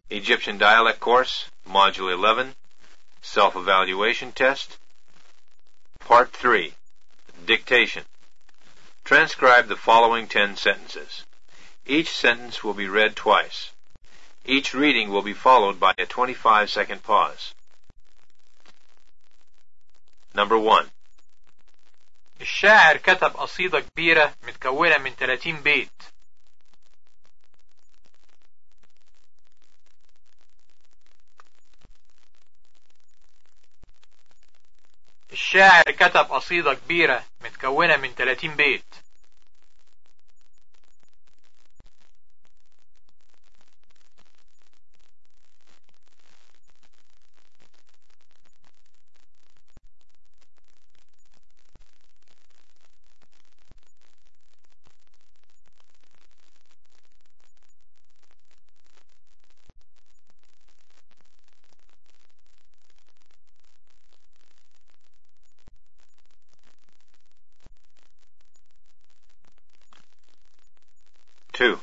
Egyptian Dialect Course, Module 11, Self-Evaluation Test, Part 3, Dictation. Transcribe the following 10 sentences. Each sentence will be read twice. Each reading will be followed by a 25 second pause. Number 1. الشاعر كتب قصيدة كبيرة متكونة من 30 بيت الشاعر كتب قصيدة كبيرة متكونة من 30 بيت Two.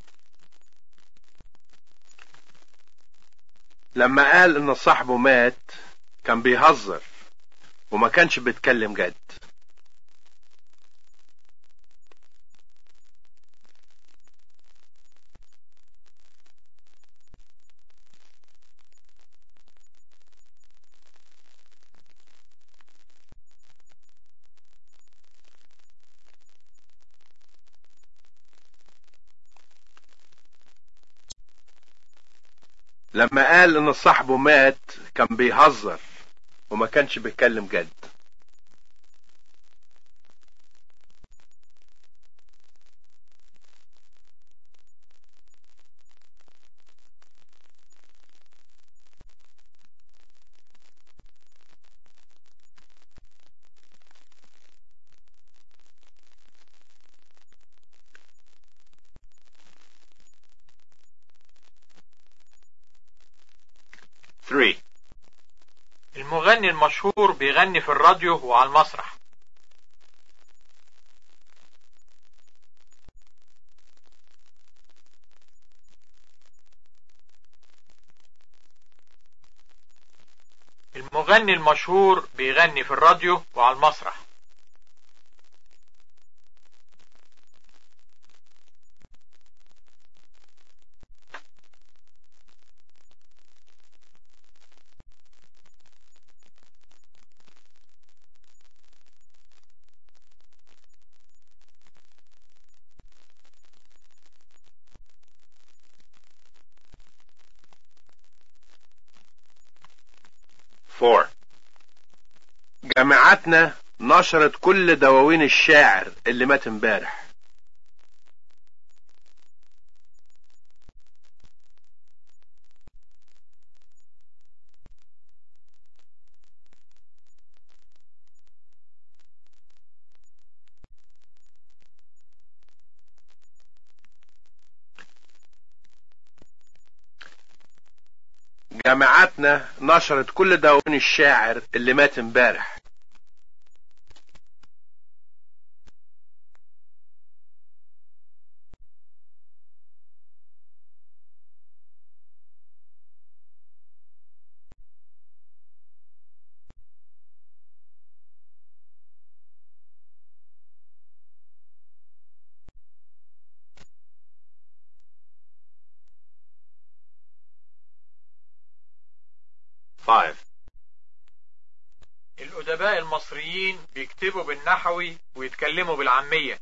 لما قال ان صاحبه مات كان بيهزر وما كانش بيتكلم جد لما قال ان صاحبه مات كان بيهزر وما كانش بيتكلم جد Three. المغني المشهور بيغني في الراديو وعلى المسرح المغني المشهور بيغني في الراديو وعلى المسرح Four. جامعاتنا نشرت كل دواوين الشاعر اللي مات امبارح جامعاتنا نشرت كل دواوين الشاعر اللي مات امبارح Five. الأدباء المصريين بيكتبوا بالنحوي ويتكلموا بالعامية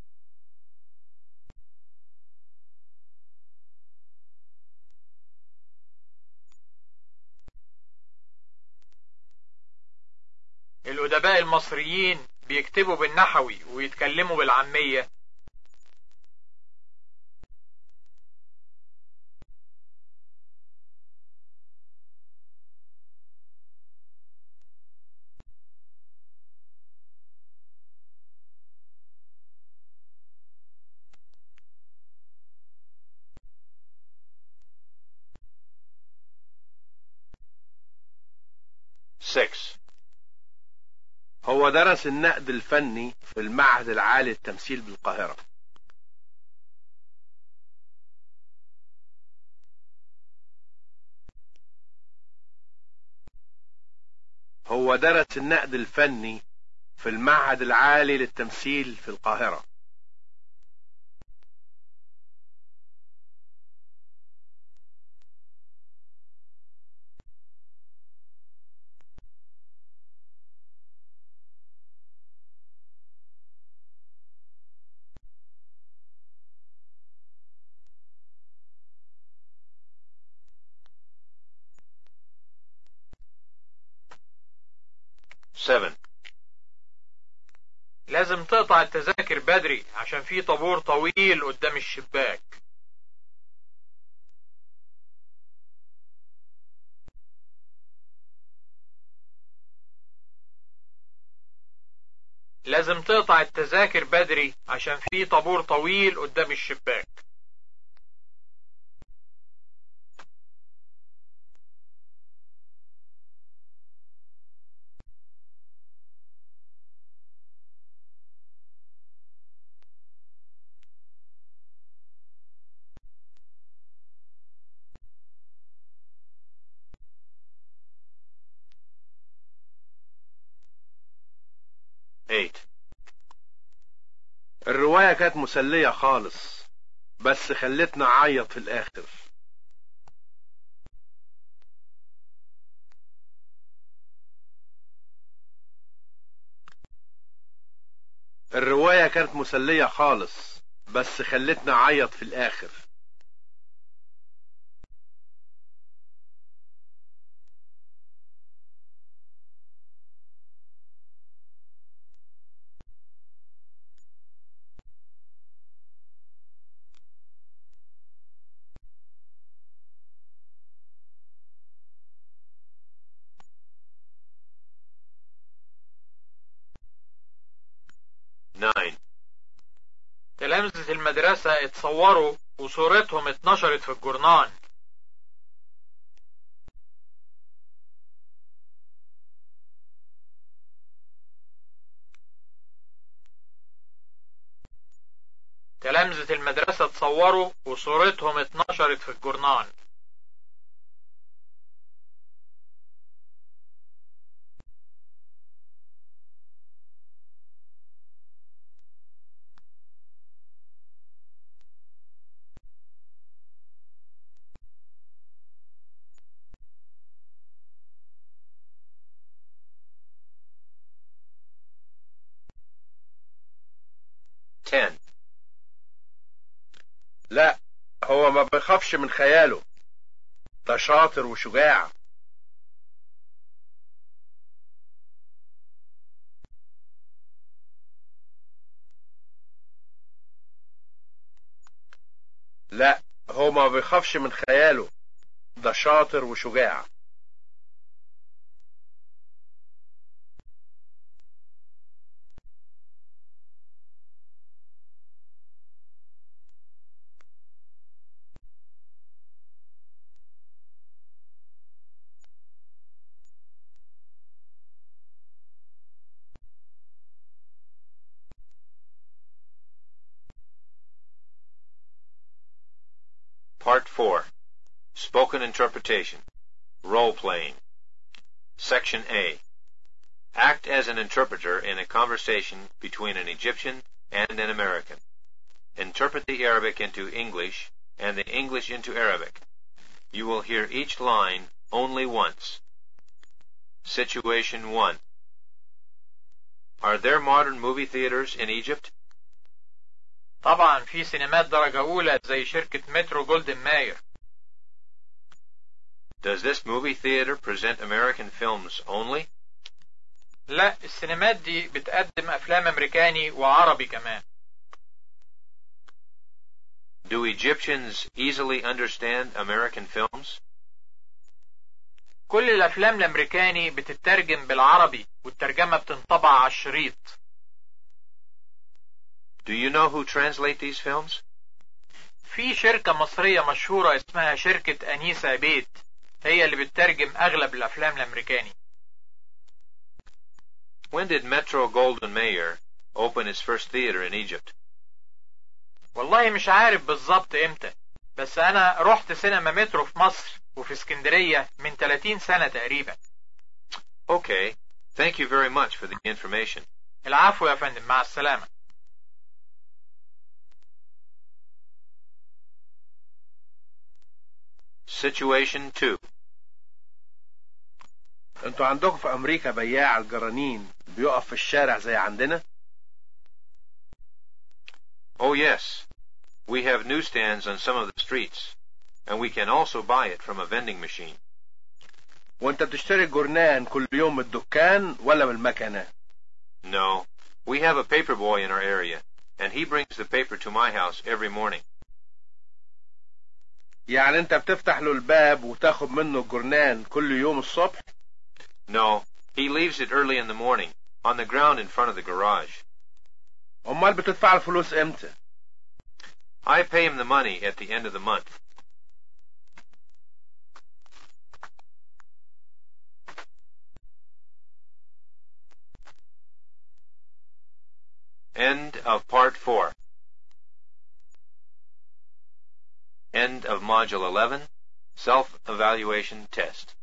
الأدباء المصريين بيكتبوا بالنحوي ويتكلموا بالعامية Six. هو درس النقد الفني في المعهد العالي للتمثيل بالقاهرة هو درس النقد الفني في المعهد العالي للتمثيل في القاهرة Seven. لازم تقطع التذاكر بدري عشان في طابور طويل قدام الشباك لازم تقطع التذاكر بدري عشان في طابور طويل قدام الشباك Eight. الرواية كانت مسلية خالص بس خلتنا عيط في الآخر الرواية كانت مسلية خالص بس خلتنا عيط في الآخر Nine. تلامذة المدرسة اتصوروا وصورتهم اتنشرت في الجورنان تلامذة المدرسة اتصوروا وصورتهم اتنشرت في الجورنان Ten. لا هو ما بيخافش من خياله ده شاطر وشجاع لا هو ما بيخافش من خياله ده شاطر وشجاع Part 4. Spoken Interpretation. Role Playing. Section A. Act as an interpreter in a conversation between an Egyptian and an American. Interpret the Arabic into English and the English into Arabic. You will hear each line only once. Situation 1. Are there modern movie theaters in Egypt? طبعا في سينمات درجة أولى زي شركة مترو جولدن ماير Does this movie theater present American films only? لا السينمات دي بتقدم أفلام أمريكاني وعربي كمان Do Egyptians easily understand American films? كل الأفلام الأمريكاني بتترجم بالعربي والترجمة بتنطبع على الشريط Do you know who translate these films? في شركة مصرية مشهورة اسمها شركة أنيس عبيد هي اللي بتترجم أغلب الأفلام الأمريكاني When did Metro Golden Mayer open its first theater in Egypt? والله مش عارف بالظبط امتى بس أنا رحت سينما مترو في مصر وفي اسكندرية من 30 سنة تقريبا Okay, Thank you very much for the information. العفو يا فندم مع السلامة Situation 2. انتوا عندكم في امريكا بياع الجرانين بيقف في الشارع زي عندنا Oh yes. We have newsstands on some of the streets, and we can also buy it from a vending machine. وانت بتشتري الجرنان كل يوم من الدكان ولا من المكنه No, we have a paper boy in our area, and he brings the paper to my house every morning. يعني انت بتفتح له الباب وتاخد منه الجرنان كل يوم الصبح No, he leaves it early in the morning, on the ground in front of the garage. امال بتدفع الفلوس امتى I pay him the money at the end of the month. End of Part 4. End of Module 11, Self-Evaluation Test.